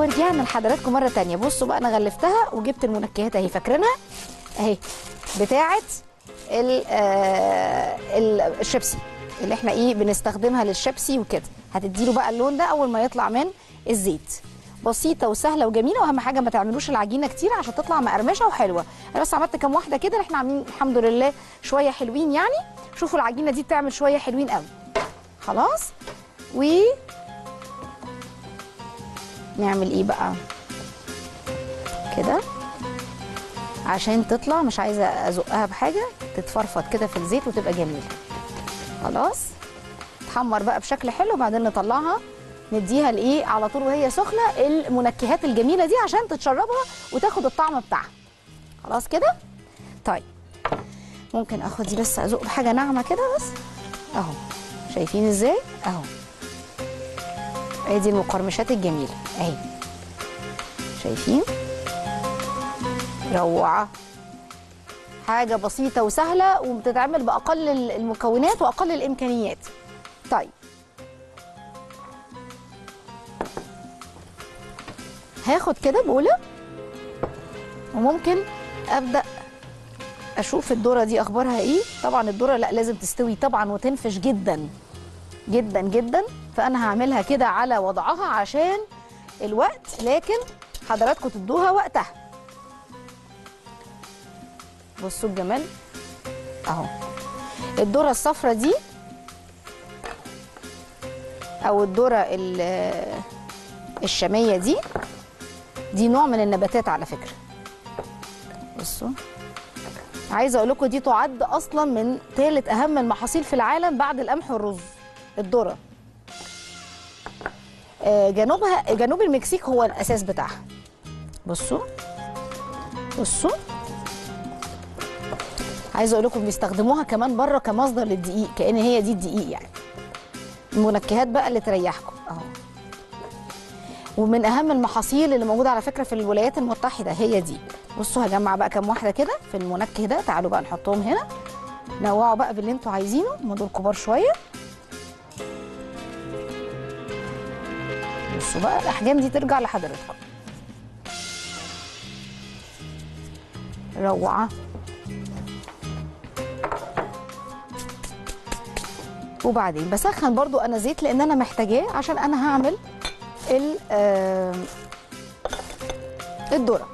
ورجعنا لحضراتكم مره تانية بصوا بقى انا غلفتها وجبت المنكهات اهي فاكرينها اهي بتاعه ال- آه، ال- الشيبسي اللي احنا ايه بنستخدمها للشيبسي وكده هتديله بقى اللون ده اول ما يطلع من الزيت بسيطه وسهله وجميله واهم حاجه ما تعملوش العجينه كتير عشان تطلع مقرمشه وحلوه انا بس عملت كام واحده كده احنا عاملين الحمد لله شويه حلوين يعني شوفوا العجينه دي بتعمل شويه حلوين قوي خلاص و نعمل ايه بقى كده عشان تطلع مش عايزه ازقها بحاجه تتفرفط كده في الزيت وتبقى جميله خلاص تحمر بقى بشكل حلو وبعدين نطلعها نديها لايه على طول وهي سخنه المنكهات الجميله دي عشان تتشربها وتاخد الطعم بتاعها خلاص كده طيب ممكن اخد دي بس ازق بحاجه ناعمه كده بس اهو شايفين ازاي اهو ادي المقرمشات الجميله اهي شايفين روعه حاجه بسيطه وسهله وبتتعمل باقل المكونات واقل الامكانيات طيب هاخد كده بوله وممكن ابدا اشوف الذره دي اخبارها ايه طبعا الذره لا لازم تستوي طبعا وتنفش جدا جدا جدا فانا هعملها كده على وضعها عشان الوقت لكن حضراتكم تدوها وقتها بصوا الجمال اهو الذره الصفرة دي او الذره ال- الشاميه دي دي نوع من النباتات على فكره بصوا عايزه اقول لكم دي تعد اصلا من ثالث اهم المحاصيل في العالم بعد القمح والرز الذره آه، جنوبها جنوب المكسيك هو الاساس بتاعها بصوا بصوا عايزه اقول لكم بيستخدموها كمان بره كمصدر للدقيق كان هي دي الدقيق يعني المنكهات بقى اللي تريحكم اهو ومن اهم المحاصيل اللي موجوده على فكره في الولايات المتحده هي دي بصوا هجمع بقى كام واحده كده في المنكه ده تعالوا بقى نحطهم هنا نوعوا بقى باللي انتوا عايزينه هم دول كبار شويه بصوا بقى الاحجام دي ترجع لحضراتكم روعه وبعدين بسخن برضو انا زيت لان انا محتاجاه عشان انا هعمل ال آم، الذره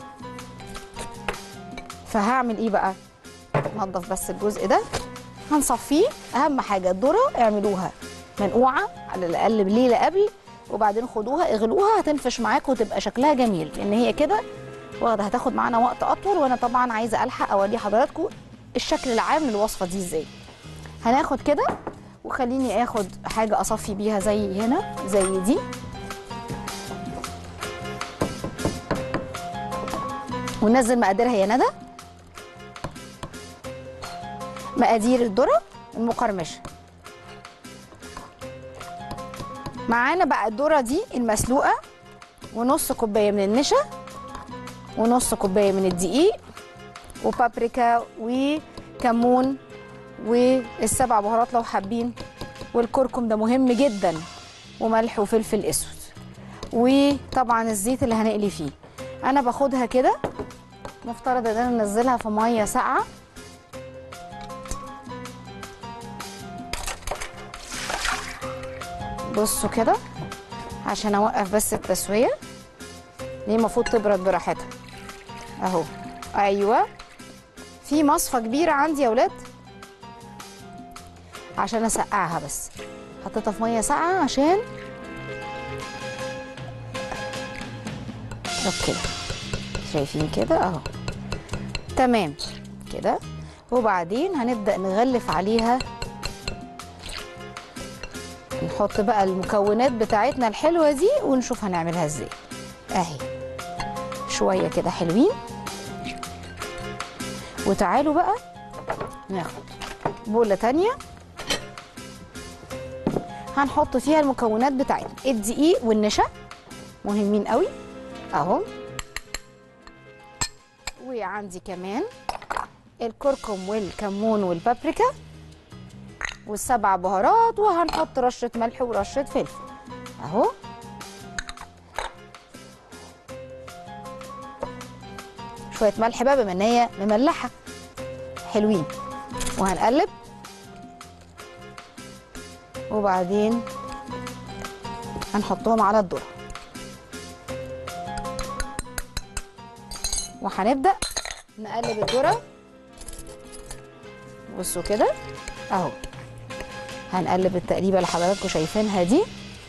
فهعمل ايه بقى نضف بس الجزء ده هنصفيه اهم حاجه الذره اعملوها منقوعه على الاقل بليله قبل وبعدين خدوها اغلوها هتنفش معاكم وتبقى شكلها جميل لان هي كده واخده هتاخد معانا وقت اطول وانا طبعا عايزه الحق اوري حضراتكم الشكل العام للوصفه دي ازاي هناخد كده وخليني اخد حاجه اصفي بيها زي هنا زي دي وننزل مقاديرها يا ندى مقادير الذره المقرمشه معانا بقى الذره دي المسلوقه ونص كوبايه من النشا ونص كوبايه من الدقيق وبابريكا وكمون والسبع بهارات لو حابين والكركم ده مهم جدا وملح وفلفل اسود وطبعا الزيت اللي هنقلي فيه انا باخدها كده مفترض ان انا انزلها في ميه ساقعه بصوا كده عشان اوقف بس التسويه دي المفروض تبرد براحتها اهو ايوه في مصفى كبيره عندي يا ولاد عشان اسقعها بس حطيتها في ميه ساقعه عشان كده شايفين كده اهو تمام كده وبعدين هنبدا نغلف عليها نحط بقى المكونات بتاعتنا الحلوه دي ونشوف هنعملها ازاي اهي شويه كده حلوين وتعالوا بقى ناخد بوله تانية هنحط فيها المكونات بتاعتنا الدقيق والنشا مهمين قوي اهو وعندي كمان الكركم والكمون والبابريكا والسبع بهارات وهنحط رشة ملح ورشة فلفل اهو شويه ملح بقى بما ان هي مملحه حلوين وهنقلب وبعدين هنحطهم على الذره وهنبدا نقلب الذره بصوا كده اهو هنقلب التقليبه اللي حضراتكم شايفينها دي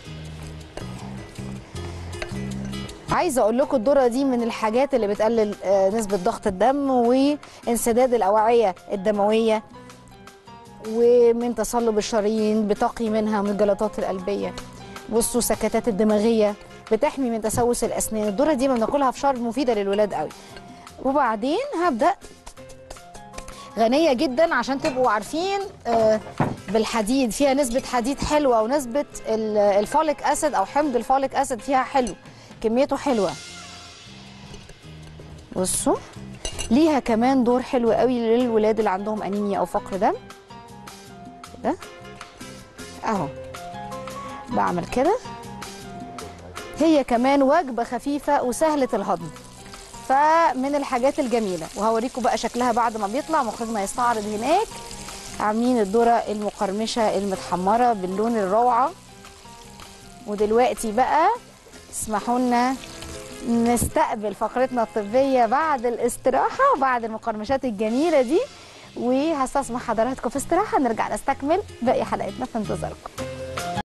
عايزه اقول لكم الذره دي من الحاجات اللي بتقلل آه، نسبه ضغط الدم وانسداد الاوعيه الدمويه ومن تصلب الشرايين بتقي منها من الجلطات القلبيه بصوا سكتات الدماغيه بتحمي من تسوس الاسنان الذره دي ما بناكلها في شرب مفيده للولاد قوي وبعدين هبدا غنيه جدا عشان تبقوا عارفين آه، بالحديد فيها نسبه حديد حلوه ونسبه ال- الفوليك اسيد او حمض الفوليك اسيد فيها حلو كميته حلوه بصوا ليها كمان دور حلو قوي للولاد اللي عندهم انيميا او فقر دم كده اهو بعمل كده هي كمان وجبه خفيفه وسهله الهضم فمن الحاجات الجميله وهوريكم بقى شكلها بعد ما بيطلع مخرجنا يستعرض هناك عاملين الذره المقرمشه المتحمره باللون الروعه ودلوقتي بقى اسمحوا لنا نستقبل فقرتنا الطبيه بعد الاستراحه بعد المقرمشات الجميله دي وهستسمح حضراتكم في استراحه نرجع نستكمل باقي حلقتنا في انتظاركم